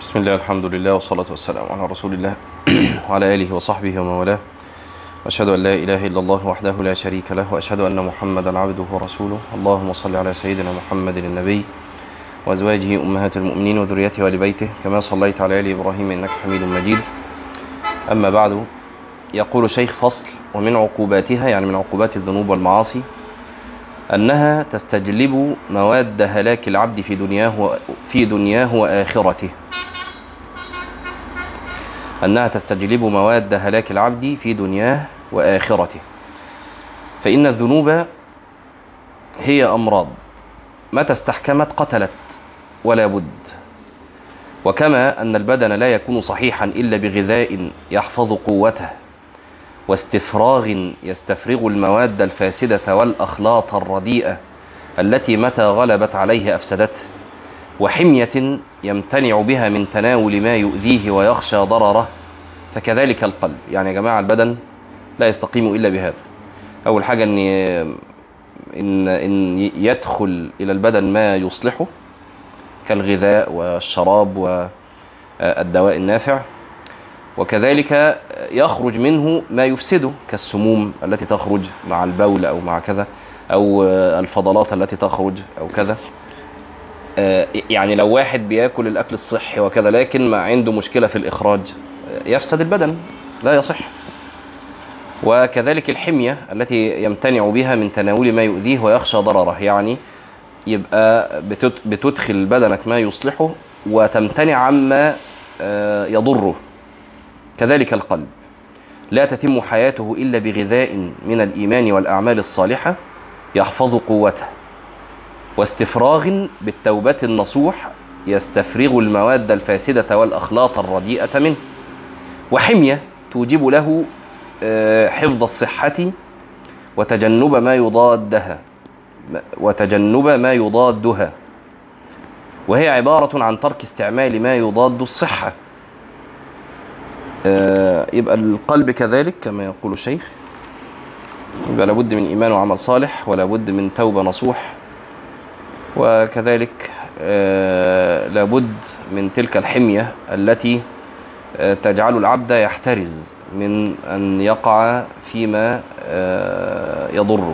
بسم الله الحمد لله والصلاة والسلام على رسول الله وعلى آله وصحبه ومن والاه وأشهد أن لا إله إلا الله وحده لا شريك له وأشهد أن محمدا عبده ورسوله اللهم صل على سيدنا محمد النبي وأزواجه أمهات المؤمنين وذريته وآل بيته كما صليت على آل إبراهيم إنك حميد مجيد أما بعد يقول شيخ فصل ومن عقوباتها يعني من عقوبات الذنوب والمعاصي أنها تستجلب مواد هلاك العبد في دنياه في دنياه وآخرته أنها تستجلب مواد هلاك العبد في دنياه وآخرته فإن الذنوب هي أمراض متى استحكمت قتلت ولا بد وكما أن البدن لا يكون صحيحا إلا بغذاء يحفظ قوته واستفراغ يستفرغ المواد الفاسدة والأخلاط الرديئة التي متى غلبت عليه أفسدته وحمية يمتنع بها من تناول ما يؤذيه ويخشى ضرره فكذلك القلب يعني يا جماعة البدن لا يستقيم إلا بهذا أول حاجة أن إن, إن يدخل إلى البدن ما يصلحه كالغذاء والشراب والدواء النافع وكذلك يخرج منه ما يفسده كالسموم التي تخرج مع البول أو مع كذا أو الفضلات التي تخرج أو كذا يعني لو واحد بياكل الأكل الصحي وكذا لكن ما عنده مشكلة في الإخراج يفسد البدن لا يصح وكذلك الحمية التي يمتنع بها من تناول ما يؤذيه ويخشى ضرره يعني يبقى بتدخل بدنك ما يصلحه وتمتنع عما يضره كذلك القلب لا تتم حياته إلا بغذاء من الإيمان والأعمال الصالحة يحفظ قوته واستفراغ بالتوبة النصوح يستفرغ المواد الفاسدة والأخلاط الرديئة منه وحمية توجب له حفظ الصحة وتجنب ما يضادها وتجنب ما يضادها وهي عبارة عن ترك استعمال ما يضاد الصحة يبقى القلب كذلك كما يقول الشيخ يبقى لابد من إيمان وعمل صالح ولا بد من توبة نصوح وكذلك لابد من تلك الحمية التي تجعل العبد يحترز من أن يقع فيما يضره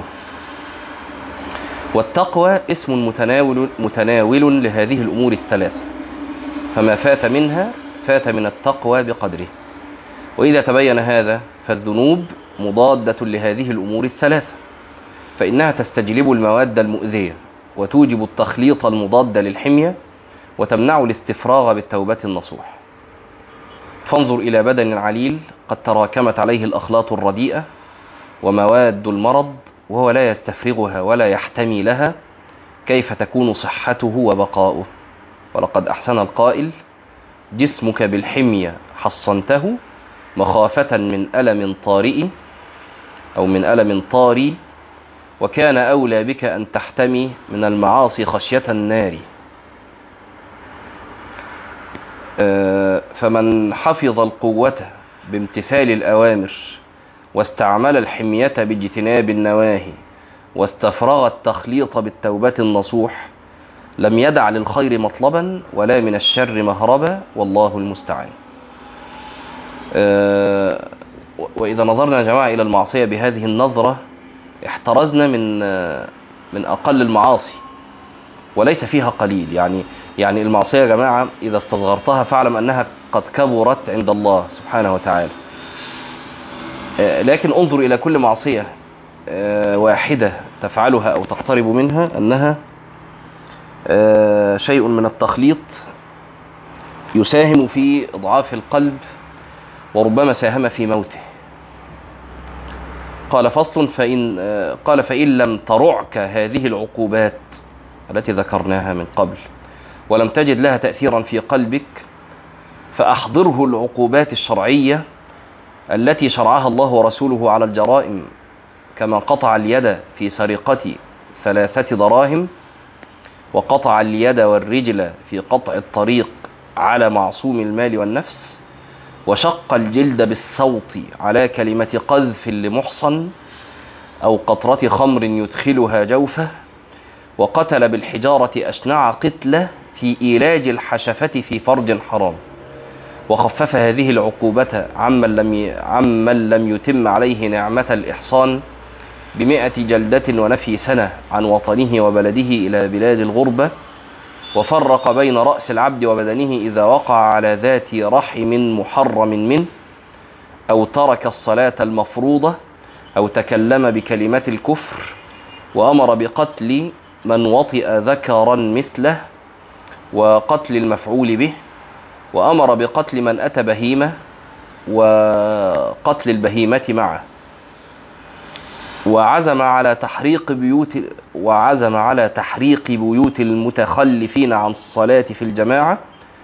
والتقوى اسم متناول, متناول لهذه الأمور الثلاثة فما فات منها فات من التقوى بقدره وإذا تبين هذا فالذنوب مضادة لهذه الأمور الثلاثة فإنها تستجلب المواد المؤذية وتوجب التخليط المضاد للحمية وتمنع الاستفراغ بالتوبة النصوح فانظر إلى بدن عليل قد تراكمت عليه الأخلاط الرديئة ومواد المرض وهو لا يستفرغها ولا يحتمي لها كيف تكون صحته وبقاؤه ولقد أحسن القائل جسمك بالحمية حصنته مخافة من ألم طارئ أو من ألم طاري وكان أولى بك أن تحتمي من المعاصي خشية النار فمن حفظ القوة بامتثال الأوامر واستعمل الحمية باجتناب النواهي واستفرغ التخليط بالتوبة النصوح لم يدع للخير مطلبا ولا من الشر مهربا والله المستعان وإذا نظرنا يا جماعة إلى المعصية بهذه النظرة احترزنا من من أقل المعاصي وليس فيها قليل يعني يعني المعصية يا جماعة إذا استصغرتها فاعلم أنها قد كبرت عند الله سبحانه وتعالى لكن انظر إلى كل معصية واحدة تفعلها أو تقترب منها أنها شيء من التخليط يساهم في إضعاف القلب وربما ساهم في موته قال فصل فإن قال فإن لم ترعك هذه العقوبات التي ذكرناها من قبل ولم تجد لها تأثيرا في قلبك فأحضره العقوبات الشرعية التي شرعها الله ورسوله على الجرائم كما قطع اليد في سرقة ثلاثة دراهم وقطع اليد والرجل في قطع الطريق على معصوم المال والنفس وشق الجلد بالصوت على كلمة قذف لمحصن أو قطرة خمر يدخلها جوفه وقتل بالحجارة أشنع قتلة في إيلاج الحشفة في فرج حرام وخفف هذه العقوبة عمن لم ي... عمن لم يتم عليه نعمة الإحصان بمئة جلدة ونفي سنة عن وطنه وبلده إلى بلاد الغربة وفرق بين رأس العبد وبدنه إذا وقع على ذات رحم محرم منه أو ترك الصلاة المفروضة أو تكلم بكلمة الكفر وأمر بقتل من وطئ ذكرا مثله وقتل المفعول به وأمر بقتل من أتى بهيمة وقتل البهيمة معه وعزم على تحريق بيوت وعزم على تحريق بيوت المتخلفين عن الصلاة في الجماعة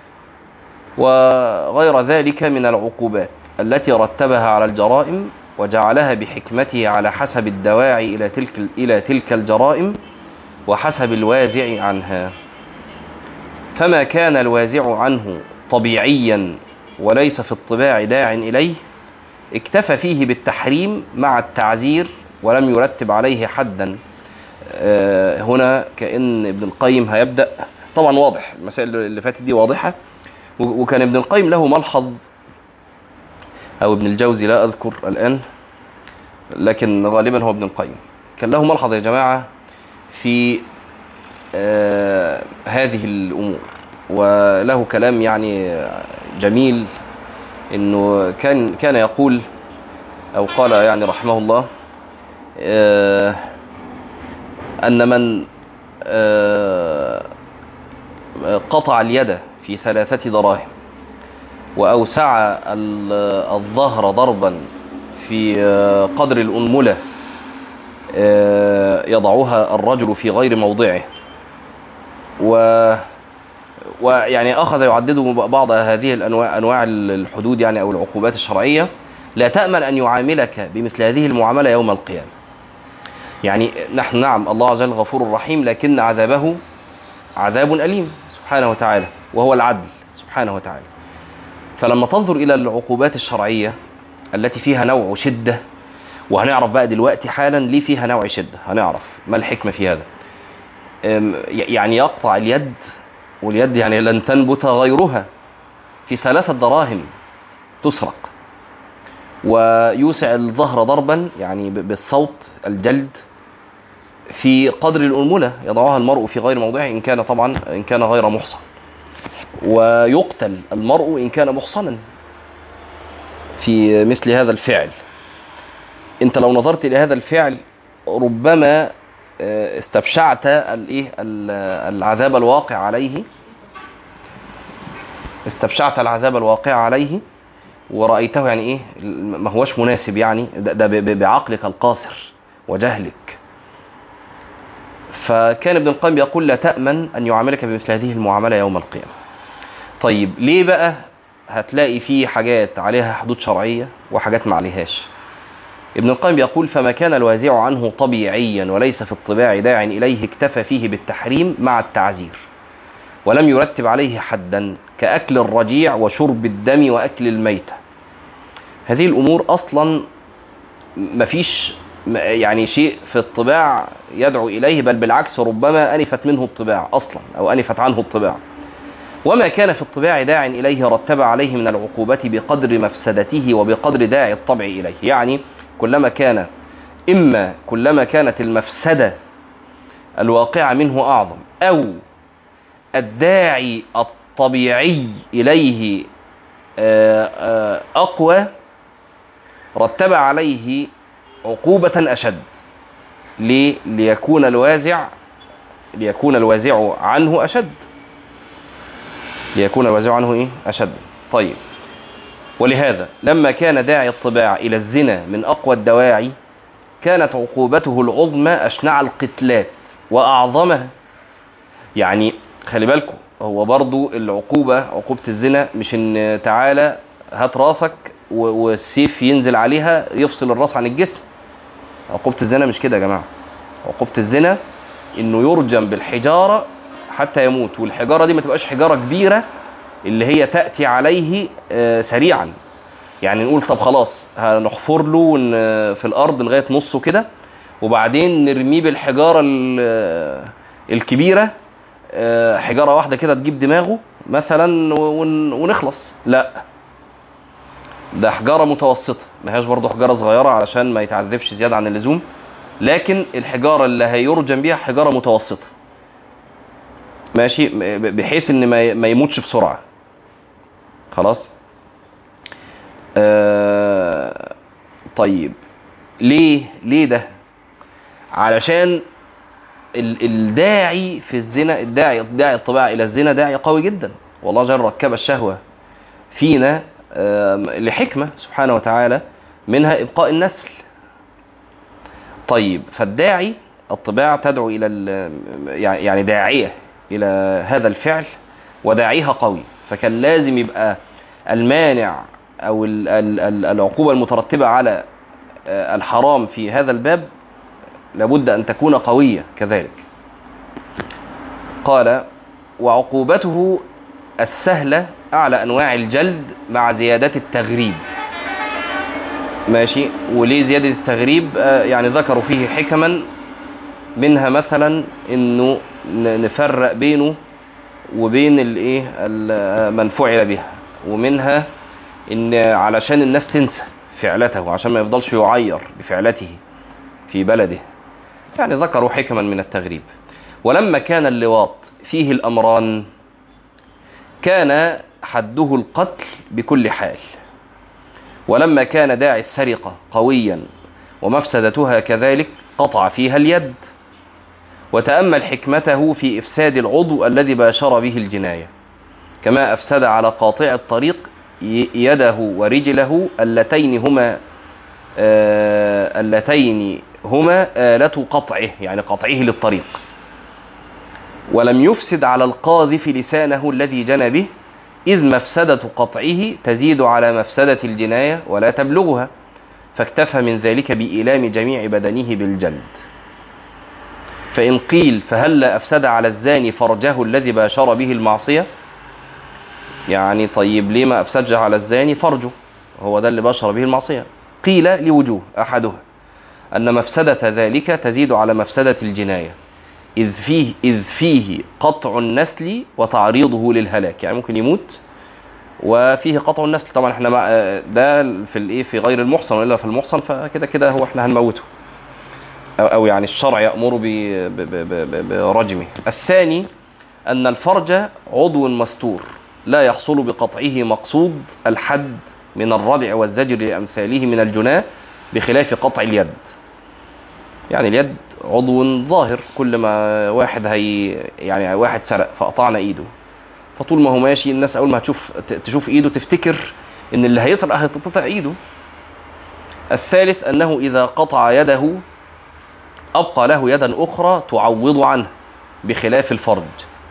وغير ذلك من العقوبات التي رتبها على الجرائم وجعلها بحكمته على حسب الدواعي إلى تلك إلى تلك الجرائم وحسب الوازع عنها فما كان الوازع عنه طبيعيا وليس في الطباع داع إليه اكتفى فيه بالتحريم مع التعزير ولم يرتب عليه حدا هنا كأن ابن القيم هيبدأ طبعا واضح المسائل اللي فاتت دي واضحة وكان ابن القيم له ملحظ أو ابن الجوزي لا أذكر الآن لكن غالبا هو ابن القيم كان له ملحظ يا جماعة في آه هذه الأمور وله كلام يعني جميل انه كان كان يقول او قال يعني رحمه الله آه ان من آه قطع اليد في ثلاثة دراهم وأوسع الظهر ضربا في قدر الأنملة يضعها الرجل في غير موضعه و ويعني أخذ يعدد بعض هذه الأنواع أنواع الحدود يعني أو العقوبات الشرعية لا تأمن أن يعاملك بمثل هذه المعاملة يوم القيامة يعني نحن نعم الله عز وجل غفور رحيم لكن عذابه عذاب أليم سبحانه وتعالى وهو العدل سبحانه وتعالى فلما تنظر إلى العقوبات الشرعية التي فيها نوع شدة وهنعرف بقى دلوقتي حالا ليه فيها نوع شدة هنعرف ما الحكمة في هذا يعني يقطع اليد واليد يعني لن تنبت غيرها في ثلاثة دراهم تسرق ويوسع الظهر ضربا يعني بالصوت الجلد في قدر الأنملة يضعها المرء في غير موضعه إن كان طبعا إن كان غير محصن ويقتل المرء إن كان محصنا في مثل هذا الفعل انت لو نظرت الى هذا الفعل ربما استبشعت الايه العذاب الواقع عليه استبشعت العذاب الواقع عليه ورأيته يعني ايه ما هوش مناسب يعني ده, ده بعقلك القاصر وجهلك فكان ابن القيم يقول لا تأمن أن يعاملك بمثل هذه المعاملة يوم القيامة طيب ليه بقى هتلاقي فيه حاجات عليها حدود شرعية وحاجات ما عليهاش ابن القيم يقول فما كان الوازع عنه طبيعيا وليس في الطباع داع إليه اكتفى فيه بالتحريم مع التعزير ولم يرتب عليه حدا كأكل الرجيع وشرب الدم وأكل الميتة هذه الأمور أصلا مفيش يعني شيء في الطباع يدعو إليه بل بالعكس ربما أنفت منه الطباع أصلا أو أنفت عنه الطباع وما كان في الطباع داع إليه رتب عليه من العقوبة بقدر مفسدته وبقدر داعي الطبع إليه يعني كلما كان إما كلما كانت المفسدة الواقعة منه أعظم أو الداعي الطبيعي إليه أقوى رتب عليه عقوبة أشد ليه؟ ليكون الوازع ليكون الوازع عنه أشد ليكون الوازع عنه إيه؟ أشد طيب ولهذا لما كان داعي الطباع إلى الزنا من أقوى الدواعي كانت عقوبته العظمى أشنع القتلات وأعظمها يعني خلي بالكم هو برضو العقوبة عقوبة الزنا مش ان تعالى هات راسك والسيف ينزل عليها يفصل الراس عن الجسم عقوبة الزنا مش كده يا جماعة عقوبة الزنا انه يرجم بالحجارة حتى يموت والحجارة دي ما تبقاش حجارة كبيرة اللي هي تأتي عليه سريعا يعني نقول طب خلاص هنحفر له في الأرض لغاية نصه كده وبعدين نرميه بالحجارة الكبيرة آه، حجاره واحده كده تجيب دماغه مثلا ون- ونخلص لا ده حجاره متوسطه ما هياش برضه حجاره صغيره علشان ما يتعذبش زياده عن اللزوم لكن الحجاره اللي هيرجم بيها حجاره متوسطه ماشي م- بحيث ان ما ي- ما يموتش بسرعه خلاص آه طيب ليه ليه ده علشان ال- الداعي في الزنا الداعي الداعي الطبيعي الى الزنا داعي قوي جدا والله جل ركب الشهوه فينا آم، لحكمه سبحانه وتعالى منها ابقاء النسل طيب فالداعي الطباع تدعو الى ال- يعني داعيه الى هذا الفعل وداعيها قوي فكان لازم يبقى المانع او ال- ال- ال- العقوبه المترتبه على آه، الحرام في هذا الباب لابد ان تكون قويه كذلك قال وعقوبته السهله اعلى انواع الجلد مع زياده التغريب ماشي وليه زياده التغريب آه، يعني ذكروا فيه حكما منها مثلا انه ن- نفرق بينه وبين الايه ال- من فعل بها ومنها ان علشان الناس تنسى فعلته عشان ما يفضلش يعير بفعلته في بلده يعني ذكروا حكما من التغريب ولما كان اللواط فيه الامران كان حده القتل بكل حال ولما كان داعي السرقه قويا ومفسدتها كذلك قطع فيها اليد وتامل حكمته في افساد العضو الذي باشر به الجنايه كما افسد على قاطع الطريق ي- يده ورجله اللتين هما آه، اللتين هما آلة قطعه يعني قطعه للطريق ولم يفسد على القاذف لسانه الذي جنى به إذ مفسدة قطعه تزيد على مفسدة الجناية ولا تبلغها فاكتفى من ذلك بإيلام جميع بدنه بالجلد فإن قيل فهل أفسد على الزاني فرجه الذي باشر به المعصية يعني طيب ليه ما أفسدش على الزاني فرجه هو ده اللي باشر به المعصية قيل لوجوه أحدها أن مفسدة ذلك تزيد على مفسدة الجناية إذ فيه, إذ فيه قطع النسل وتعريضه للهلاك يعني ممكن يموت وفيه قطع النسل طبعا احنا مع ده في الايه في غير المحصن والا في المحصن فكده كده هو احنا هنموته أو, أو يعني الشرع يأمر ب- ب- ب- ب- برجمه الثاني أن الفرج عضو مستور لا يحصل بقطعه مقصود الحد من الردع والزجر لأمثاله من الجناه بخلاف قطع اليد يعني اليد عضو ظاهر كل ما واحد هي يعني واحد سرق فقطعنا ايده فطول ما هو ماشي الناس اول ما هتشوف ت- تشوف ايده تفتكر ان اللي هيسرق هيتقطع ايده الثالث انه اذا قطع يده ابقى له يدا اخرى تعوض عنه بخلاف الفرج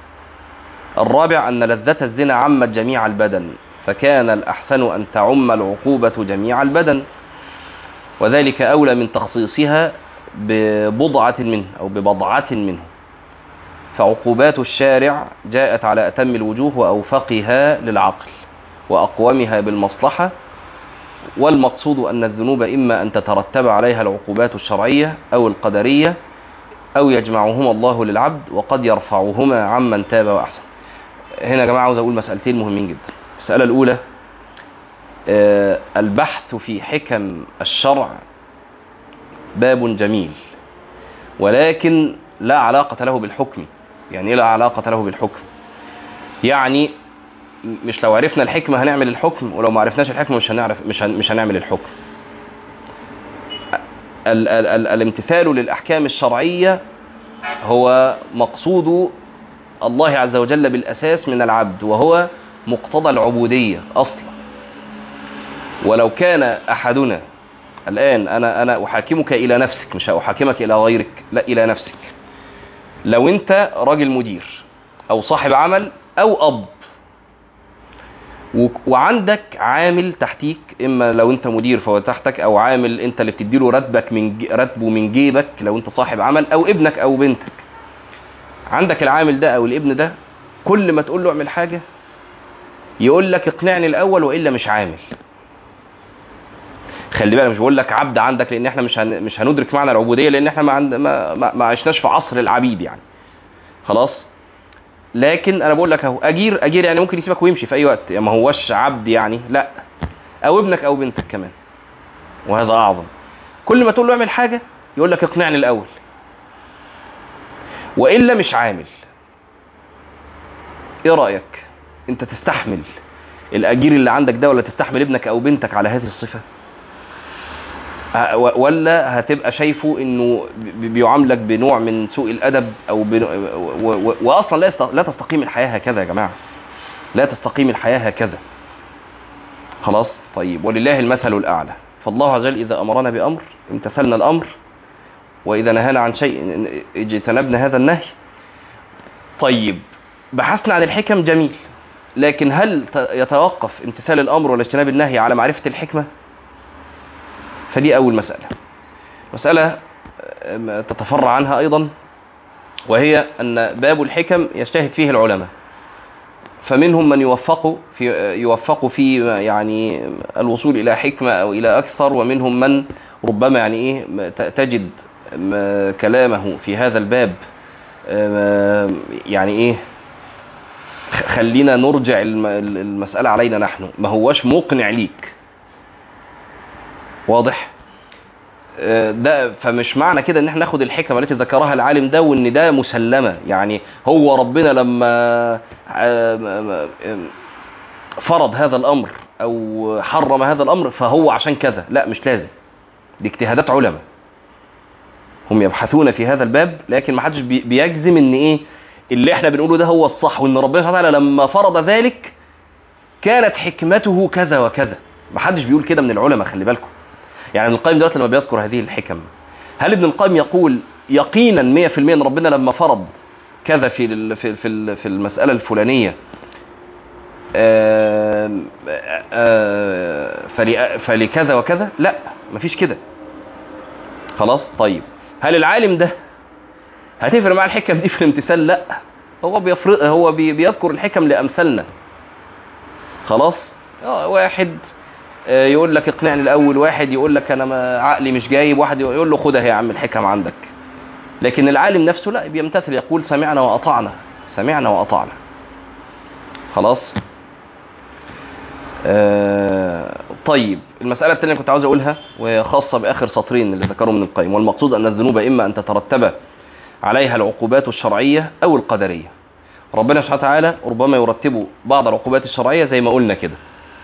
الرابع ان لذة الزنا عمت جميع البدن فكان الاحسن ان تعم العقوبة جميع البدن وذلك اولى من تخصيصها ببضعة منه او ببضعة منه فعقوبات الشارع جاءت على اتم الوجوه واوفقها للعقل واقومها بالمصلحة والمقصود أن الذنوب إما أن تترتب عليها العقوبات الشرعية أو القدرية أو يجمعهما الله للعبد وقد يرفعهما عمن تاب وأحسن هنا يا جماعة عاوز أقول مسألتين مهمين جدا المسألة الأولى آه، البحث في حكم الشرع باب جميل ولكن لا علاقة له بالحكم يعني إيه لا علاقة له بالحكم يعني مش لو عرفنا الحكمة هنعمل الحكم ولو ما عرفناش الحكمة مش هنعرف مش هن مش هنعمل الحكم ال ال ال الامتثال للأحكام الشرعية هو مقصود الله عز وجل بالأساس من العبد وهو مقتضى العبودية أصلا ولو كان أحدنا الآن أنا أنا أحاكمك إلى نفسك مش أحاكمك إلى غيرك لا إلى نفسك لو أنت راجل مدير أو صاحب عمل أو أب و- وعندك عامل تحتيك اما لو انت مدير فهو تحتك او عامل انت اللي بتديله راتبك من ج- راتبه من جيبك لو انت صاحب عمل او ابنك او بنتك عندك العامل ده او الابن ده كل ما تقول له اعمل حاجه يقول لك اقنعني الاول والا مش عامل خلي بالك مش بقول لك عبد عندك لان احنا مش هن... مش هندرك معنى العبوديه لان احنا ما, عند... ما... ما... ما عشناش في عصر العبيد يعني خلاص لكن انا بقول لك اهو اجير اجير يعني ممكن يسيبك ويمشي في اي وقت يعني ما هوش عبد يعني لا او ابنك او بنتك كمان وهذا اعظم كل ما تقول له اعمل حاجه يقول لك اقنعني الاول والا مش عامل ايه رايك انت تستحمل الاجير اللي عندك ده ولا تستحمل ابنك او بنتك على هذه الصفه ه- و- ولا هتبقى شايفه انه بي- بيعاملك بنوع من سوء الادب او بنوع و- و- واصلا لا يست- لا تستقيم الحياه هكذا يا جماعه لا تستقيم الحياه هكذا خلاص طيب ولله المثل الاعلى فالله عز وجل اذا امرنا بامر امتثلنا الامر واذا نهانا عن شيء اجتنبنا هذا النهي طيب بحثنا عن الحكم جميل لكن هل ت- يتوقف امتثال الامر ولا اجتناب النهي على معرفه الحكمه فدي اول مساله مساله آم، تتفرع عنها ايضا وهي ان باب الحكم يجتهد فيه العلماء فمنهم من يوفق في يوفق في يعني الوصول الى حكمه او الى اكثر ومنهم من ربما يعني ايه ت- تجد م- كلامه في هذا الباب آم، يعني ايه خ- خلينا نرجع الم- المسألة علينا نحن ما هوش مقنع ليك واضح آه، ده فمش معنى كده ان احنا ناخد الحكمه التي ذكرها العالم ده وان ده مسلمه يعني هو ربنا لما آه، آه، فرض هذا الامر او حرم هذا الامر فهو عشان كذا لا مش لازم دي اجتهادات علماء هم يبحثون في هذا الباب لكن ما حدش بي- بيجزم ان ايه اللي احنا بنقوله ده هو الصح وان ربنا سبحانه وتعالى لما فرض ذلك كانت حكمته كذا وكذا ما حدش بيقول كده من العلماء خلي بالكم يعني ابن القيم دلوقتي لما بيذكر هذه الحكم هل ابن القيم يقول يقينا 100% ان ربنا لما فرض كذا في ال- في في ال- في المساله الفلانيه آم، آه، فل- فلكذا وكذا لا مفيش كده خلاص طيب هل العالم ده هتفرق مع الحكم دي في الامتثال لا هو بيفرق هو بي بيذكر الحكم لامثالنا خلاص اه واحد آه، يقول لك اقنعني الاول واحد يقول لك انا ما عقلي مش جايب واحد يقول له خدها يا عم الحكم عندك لكن العالم نفسه لا بيمتثل يقول سمعنا واطعنا سمعنا واطعنا خلاص آه طيب المسألة الثانية كنت عاوز أقولها وهي خاصة بآخر سطرين اللي ذكرهم من القيم والمقصود أن الذنوب إما أن تترتب عليها العقوبات الشرعية أو القدرية ربنا سبحانه وتعالى ربما يرتب بعض العقوبات الشرعية زي ما قلنا كده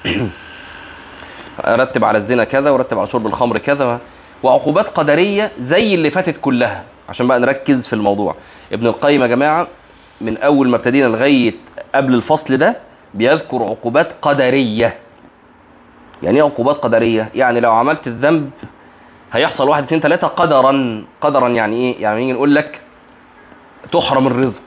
رتب على الزنا كذا ورتب على شرب الخمر كذا وعقوبات قدرية زي اللي فاتت كلها عشان بقى نركز في الموضوع ابن القيم يا جماعة من أول ما ابتدينا لغاية قبل الفصل ده بيذكر عقوبات قدرية يعني ايه عقوبات قدرية؟ يعني لو عملت الذنب هيحصل واحد اتنين تلاتة قدرا قدرا يعني ايه؟ يعني نيجي نقول لك تحرم الرزق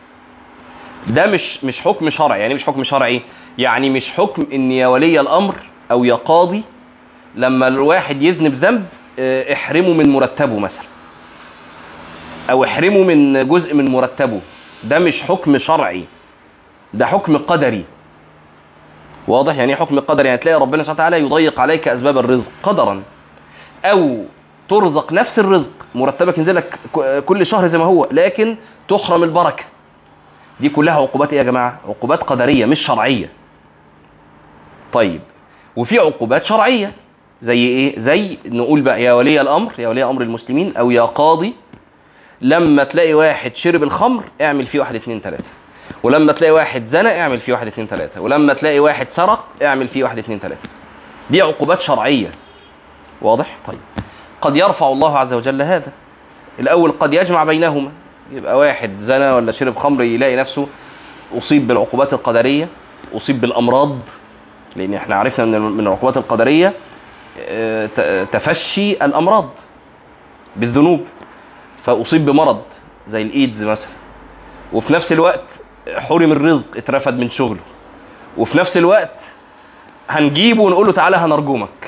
ده مش مش حكم شرعي يعني إيه مش حكم شرعي يعني مش حكم ان يا ولي الامر او يا قاضي لما الواحد يذنب ذنب اه، احرمه من مرتبه مثلا او احرمه من جزء من مرتبه ده مش حكم شرعي ده حكم قدري واضح يعني ايه حكم قدري يعني تلاقي ربنا سبحانه وتعالى يضيق عليك اسباب الرزق قدرا او ترزق نفس الرزق مرتبك ينزل لك ك- كل شهر زي ما هو لكن تحرم البركه دي كلها عقوبات ايه يا جماعه عقوبات قدريه مش شرعيه طيب وفي عقوبات شرعيه زي ايه زي نقول بقى يا ولي الامر يا ولي امر المسلمين او يا قاضي لما تلاقي واحد شرب الخمر اعمل فيه واحد اتنين تلاته ولما تلاقي واحد زنى اعمل فيه واحد اتنين تلاته ولما تلاقي واحد سرق اعمل فيه واحد اتنين تلاته دي عقوبات شرعيه واضح طيب قد يرفع الله عز وجل هذا الاول قد يجمع بينهما يبقى واحد زنى ولا شرب خمر يلاقي نفسه اصيب بالعقوبات القدريه اصيب بالامراض لان احنا عرفنا من من العقوبات القدريه آه، ت- تفشي الامراض بالذنوب فاصيب بمرض زي الايدز مثلا وفي نفس الوقت حرم الرزق اترفد من شغله وفي نفس الوقت هنجيبه ونقول له تعالى هنرجمك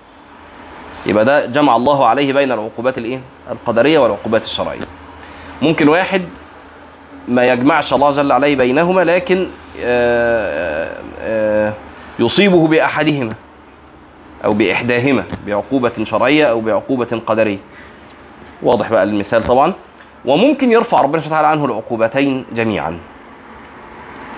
يبقى ده جمع الله عليه بين العقوبات الايه القدريه والعقوبات الشرعيه ممكن واحد ما يجمعش الله جل عليه بينهما لكن آه، آه، يصيبه باحدهما او باحداهما بعقوبه شرعيه او بعقوبه قدريه واضح بقى المثال طبعا وممكن يرفع ربنا سبحانه وتعالى عنه العقوبتين جميعا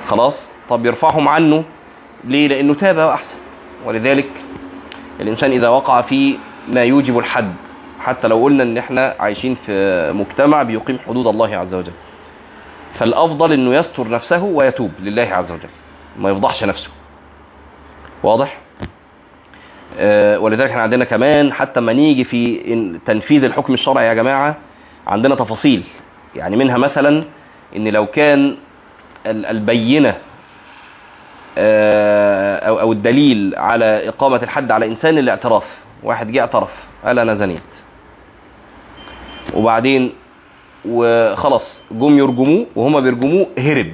خلاص طب يرفعهم عنه ليه لانه تاب واحسن ولذلك الانسان اذا وقع في ما يوجب الحد حتى لو قلنا ان احنا عايشين في مجتمع بيقيم حدود الله عز وجل فالافضل انه يستر نفسه ويتوب لله عز وجل ما يفضحش نفسه واضح آه ولذلك احنا عندنا كمان حتى ما نيجي في إن- تنفيذ الحكم الشرعي يا جماعه عندنا تفاصيل يعني منها مثلا ان لو كان ال- البينه آه، او او الدليل على اقامه الحد على انسان الاعتراف واحد جه اعترف قال انا زنيت وبعدين وخلاص جم يرجموه وهما بيرجموه هرب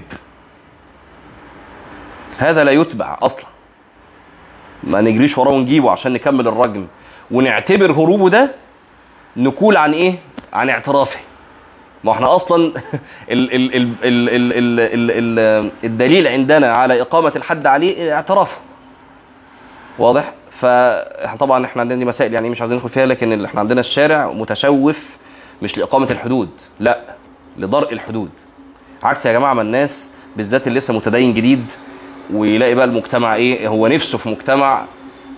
هذا لا يتبع اصلا ما نجريش وراه ونجيبه عشان نكمل الرجم ونعتبر هروبه ده نكول عن ايه عن اعترافه ما احنا اصلا ال ال ال ال ال ال ال ال الدليل عندنا على اقامه الحد عليه اعترافه واضح فطبعا احنا عندنا دي مسائل يعني مش عايزين ندخل فيها لكن اللي احنا عندنا الشارع متشوف مش لاقامه الحدود لا لضرء الحدود عكس يا جماعه ما الناس بالذات اللي لسه متدين جديد ويلاقي بقى المجتمع ايه هو نفسه في مجتمع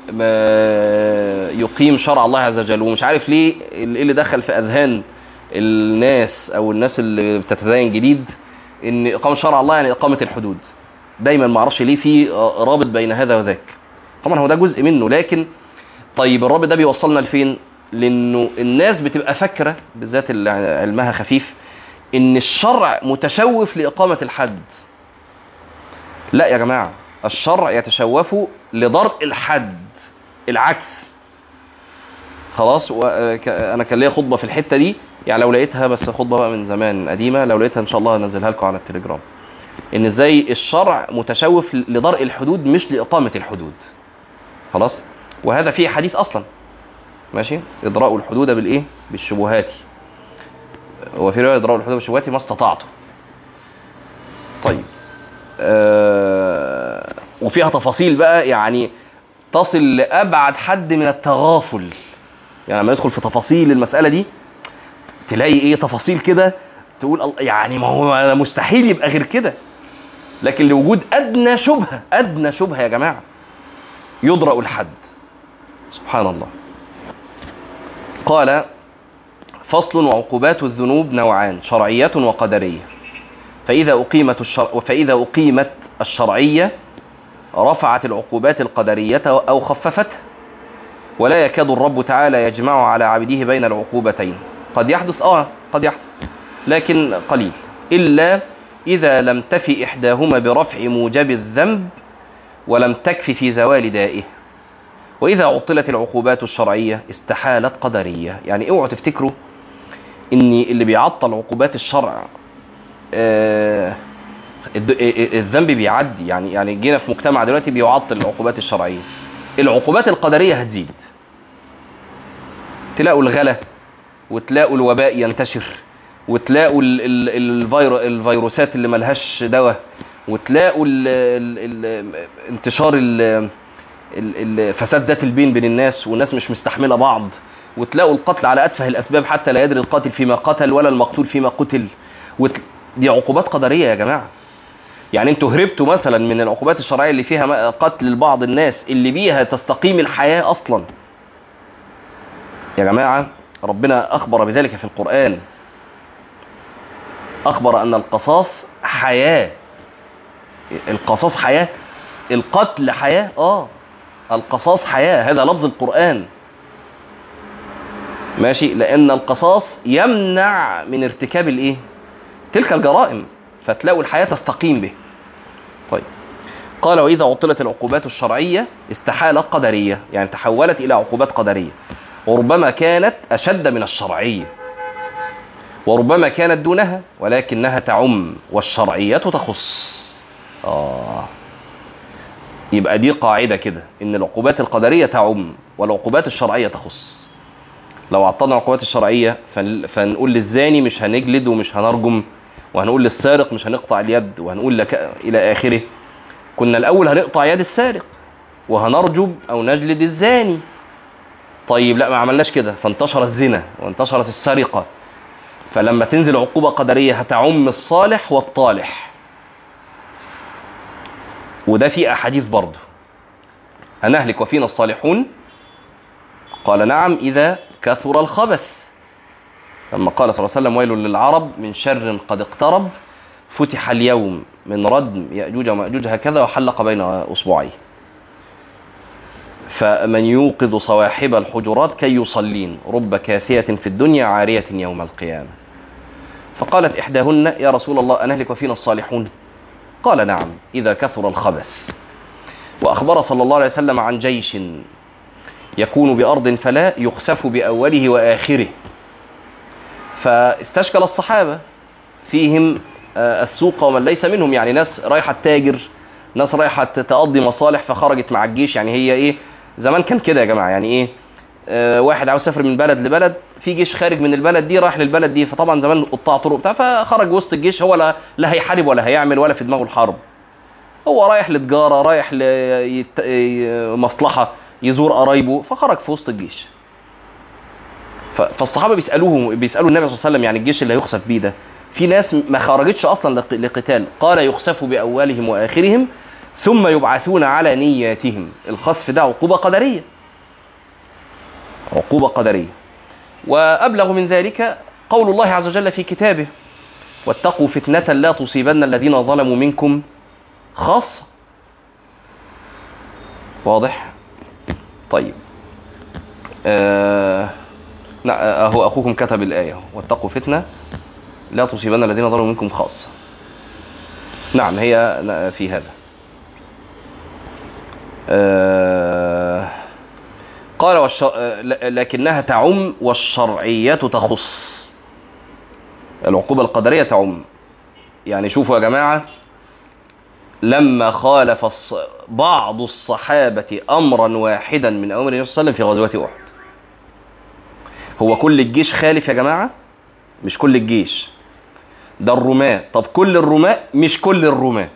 ما يقيم شرع الله عز وجل ومش عارف ليه ايه اللي دخل في اذهان الناس او الناس اللي بتتدين جديد ان اقامه شرع الله يعني اقامه الحدود دايما ما اعرفش ليه في رابط بين هذا وذاك طبعا هو ده جزء منه لكن طيب الرابط ده بيوصلنا لفين لانه الناس بتبقى فاكره بالذات اللي علمها خفيف ان الشرع متشوف لاقامه الحد لا يا جماعه الشرع يتشوف لضرء الحد العكس خلاص انا كان ليا خطبه في الحته دي يعني لو لقيتها بس خطبه بقى من زمان قديمه لو لقيتها ان شاء الله هنزلها لكم على التليجرام ان ازاي الشرع متشوف لضرء الحدود مش لاقامه الحدود خلاص وهذا فيه حديث اصلا ماشي اضراء الحدود بالايه بالشبهات وفي روايه اضراء الحدود بالشبهات ما استطعته طيب آه وفيها تفاصيل بقى يعني تصل لابعد حد من التغافل يعني لما ندخل في تفاصيل المساله دي تلاقي ايه تفاصيل كده تقول يعني ما هو مستحيل يبقى غير كده لكن لوجود ادنى شبهه ادنى شبهه يا جماعه يضرأ الحد سبحان الله قال فصل وعقوبات الذنوب نوعان شرعية وقدرية فإذا أقيمت الشر... فإذا أقيمت الشرعية رفعت العقوبات القدرية أو خففتها ولا يكاد الرب تعالى يجمع على عبده بين العقوبتين قد يحدث آه قد يحدث لكن قليل إلا إذا لم تفي إحداهما برفع موجب الذنب ولم تكف في زوال دائه وإذا عطلت العقوبات الشرعية استحالت قدرية يعني اوعوا تفتكروا ان اللي بيعطل عقوبات الشرع آه الذنب بيعدي يعني يعني جينا في مجتمع دلوقتي بيعطل العقوبات الشرعية العقوبات القدرية هتزيد تلاقوا الغلا وتلاقوا الوباء ينتشر وتلاقوا ال ال الفيرو الفيروسات اللي ملهاش دواء وتلاقوا ال ال ال انتشار ال فساد ذات البين بين الناس والناس مش مستحمله بعض وتلاقوا القتل على اتفه الاسباب حتى لا يدري القاتل فيما قتل ولا المقتول فيما قتل وت... دي عقوبات قدريه يا جماعه يعني انتوا هربتوا مثلا من العقوبات الشرعيه اللي فيها قتل لبعض الناس اللي بيها تستقيم الحياه اصلا يا جماعه ربنا اخبر بذلك في القران اخبر ان القصاص حياه القصاص حياه القتل حياه اه القصاص حياه هذا لفظ القران ماشي لان القصاص يمنع من ارتكاب الايه تلك الجرائم فتلاقوا الحياه تستقيم به طيب قال واذا عطلت العقوبات الشرعيه استحالت قدريه يعني تحولت الى عقوبات قدريه وربما كانت اشد من الشرعيه وربما كانت دونها ولكنها تعم والشرعيه تخص اه يبقى دي قاعده كده ان العقوبات القدريه تعم والعقوبات الشرعيه تخص لو عطلنا العقوبات الشرعيه فنقول للزاني مش هنجلد ومش هنرجم وهنقول للسارق مش هنقطع اليد وهنقول لك الى اخره كنا الاول هنقطع يد السارق وهنرجم او نجلد الزاني طيب لا ما عملناش كده فانتشر الزنا وانتشرت السرقه فلما تنزل عقوبه قدريه هتعم الصالح والطالح وده في أحاديث برضه أنهلك وفينا الصالحون قال نعم إذا كثر الخبث لما قال صلى الله عليه وسلم ويل للعرب من شر قد اقترب فتح اليوم من ردم يأجوج ومأجوج هكذا وحلق بين أصبعيه فمن يوقظ صواحب الحجرات كي يصلين رب كاسية في الدنيا عارية يوم القيامة فقالت إحداهن يا رسول الله أنهلك وفينا الصالحون قال نعم إذا كثر الخبث وأخبر صلى الله عليه وسلم عن جيش يكون بأرض فلا يخسف بأوله وآخره فاستشكل الصحابة فيهم السوق ومن ليس منهم يعني ناس رايحة تاجر ناس رايحة تقضي مصالح فخرجت مع الجيش يعني هي ايه زمان كان كده يا جماعة يعني ايه آه واحد عاوز يسافر من بلد لبلد في جيش خارج من البلد دي رايح للبلد دي فطبعا زمان قطاع طرق بتاع فخرج وسط الجيش هو لا, لا هيحارب ولا هيعمل ولا في دماغه الحرب هو رايح لتجارة رايح لمصلحة يزور قرايبه فخرج في وسط الجيش فالصحابة بيسألوه بيسألوا النبي صلى الله عليه وسلم يعني الجيش اللي هيخسف بيه ده في ناس ما خرجتش اصلا لقتال قال يخسف باولهم واخرهم ثم يبعثون على نياتهم الخسف ده عقوبه قدريه عقوبه قدريه وابلغ من ذلك قول الله عز وجل في كتابه واتقوا فتنه لا تصيبن الذين ظلموا منكم خاصه واضح طيب آه اهو اخوكم كتب الايه واتقوا فتنه لا تصيبن الذين ظلموا منكم خاصة نعم هي في هذا آه قال والش... لكنها تعم والشرعية تخص العقوبة القدرية تعم يعني شوفوا يا جماعة لما خالف الص... بعض الصحابة أمرا واحدا من أمر النبي صلى الله عليه وسلم في غزوة أحد هو كل الجيش خالف يا جماعة مش كل الجيش ده الرماة طب كل الرماة مش كل الرماة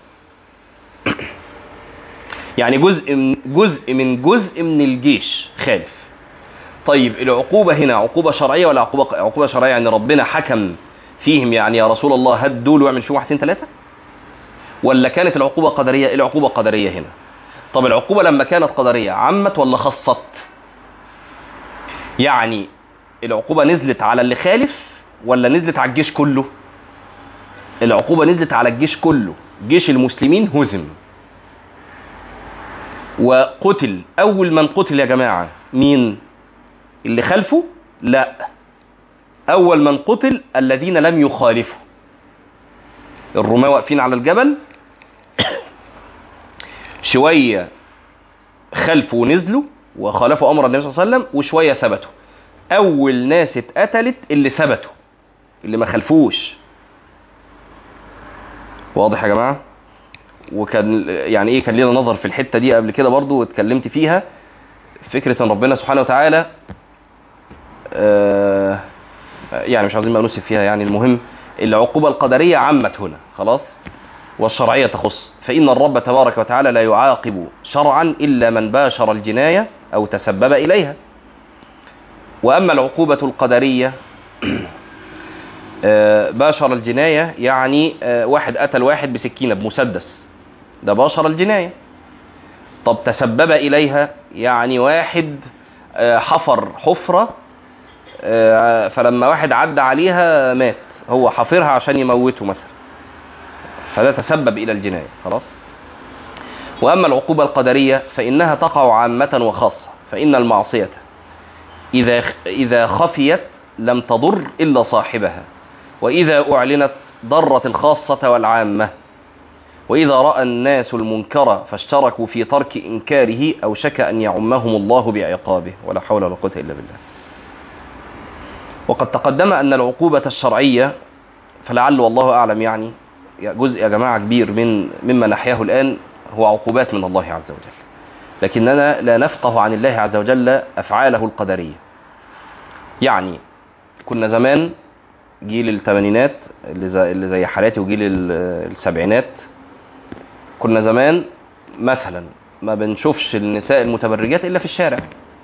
يعني جزء من جزء من جزء من الجيش خالف طيب العقوبة هنا عقوبة شرعية ولا عقوبة عقوبة شرعية يعني ربنا حكم فيهم يعني يا رسول الله هات دول واعمل فيهم واحد اتنين ثلاثة ولا كانت العقوبة قدرية العقوبة قدرية هنا طب العقوبة لما كانت قدرية عمت ولا خصت يعني العقوبة نزلت على اللي خالف ولا نزلت على الجيش كله العقوبة نزلت على الجيش كله جيش المسلمين هزم وقتل أول من قتل يا جماعة مين اللي خلفه لا أول من قتل الذين لم يخالفوا الرماة واقفين على الجبل شوية خلفوا ونزلوا وخالفوا أمر النبي صلى الله عليه وسلم وشوية ثبتوا أول ناس اتقتلت اللي ثبتوا اللي ما خلفوش واضح يا جماعه وكان يعني ايه كان لينا نظر في الحته دي قبل كده برضو واتكلمت فيها فكره ان ربنا سبحانه وتعالى آه يعني مش عاوزين بقى نوسف فيها يعني المهم العقوبه القدريه عمت هنا خلاص والشرعيه تخص فان الرب تبارك وتعالى لا يعاقب شرعا الا من باشر الجنايه او تسبب اليها واما العقوبه القدريه باشر الجناية يعني واحد قتل واحد بسكينة بمسدس ده باشر الجناية طب تسبب إليها يعني واحد حفر حفرة فلما واحد عدى عليها مات هو حفرها عشان يموته مثلا فده تسبب إلى الجناية خلاص وأما العقوبة القدرية فإنها تقع عامة وخاصة فإن المعصية إذا إذا خفيت لم تضر إلا صاحبها وإذا أعلنت ضرت الخاصة والعامة وإذا رأى الناس المنكر فاشتركوا في ترك إنكاره أو شك أن يعمهم الله بعقابه ولا حول ولا قوة إلا بالله وقد تقدم أن العقوبة الشرعية فلعل والله أعلم يعني جزء يا جماعة كبير من مما نحياه الآن هو عقوبات من الله عز وجل لكننا لا نفقه عن الله عز وجل أفعاله القدرية يعني كنا زمان جيل الثمانينات اللي زي, اللي زي حالاتي وجيل السبعينات كنا زمان مثلا ما بنشوفش النساء المتبرجات الا في الشارع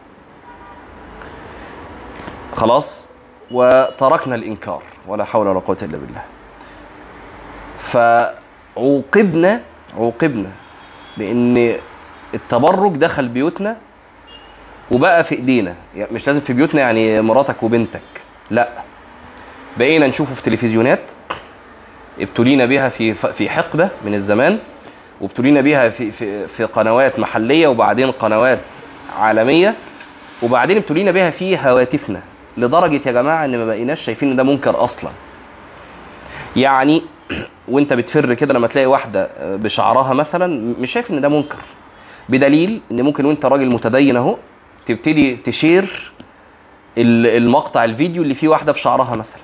خلاص وتركنا الانكار ولا حول ولا قوه الا بالله فعوقبنا عوقبنا بان التبرج دخل بيوتنا وبقى في ايدينا يعني مش لازم في بيوتنا يعني مراتك وبنتك لا بقينا نشوفه في تلفزيونات ابتلينا بها في في حقبه من الزمان وابتلينا بها في في في قنوات محليه وبعدين قنوات عالميه وبعدين ابتلينا بها في هواتفنا لدرجه يا جماعه ان ما بقيناش شايفين ان ده منكر اصلا يعني وانت بتفر كده لما تلاقي واحده بشعرها مثلا مش شايف ان ده منكر بدليل ان ممكن وانت راجل متدين اهو تبتدي تشير ال- المقطع الفيديو اللي فيه واحده بشعرها مثلا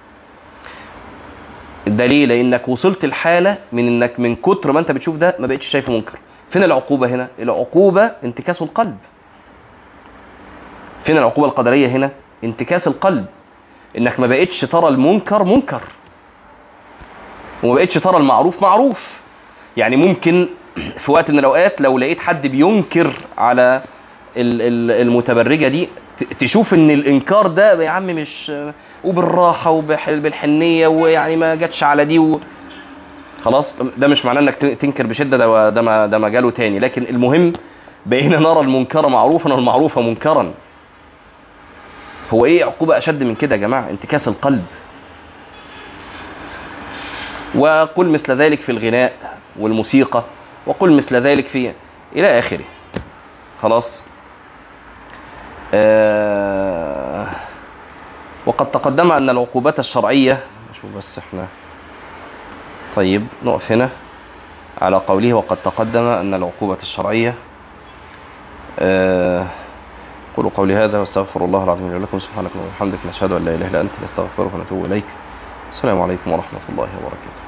الدليل انك وصلت الحاله من انك من كتر ما انت بتشوف ده ما بقتش شايفه منكر فين العقوبه هنا العقوبه انتكاس القلب فين العقوبه القدريه هنا انتكاس القلب انك ما بقتش ترى المنكر منكر وما بقتش ترى المعروف معروف يعني ممكن في وقت من الاوقات لو لقيت حد بينكر على ال- ال- المتبرجه دي ت- تشوف ان الانكار ده يا عم مش وبالراحه وبالحنيه ويعني ما جاتش على دي و... خلاص ده مش معناه انك ت- تنكر بشده ده ده ما- ده مجاله تاني لكن المهم بقينا نرى المنكر معروفا والمعروف منكرا هو ايه عقوبه اشد من كده يا جماعه انتكاس القلب وقل مثل ذلك في الغناء والموسيقى وقل مثل ذلك في الى اخره خلاص آه وقد تقدم ان العقوبات الشرعيه شوف بس احنا طيب نقف هنا على قوله وقد تقدم ان العقوبه الشرعيه آه قولوا قولي هذا واستغفر الله العظيم لي ولكم سبحانك اللهم وبحمدك نشهد ان لا اله الا انت نستغفرك ونتوب اليك السلام عليكم ورحمه الله وبركاته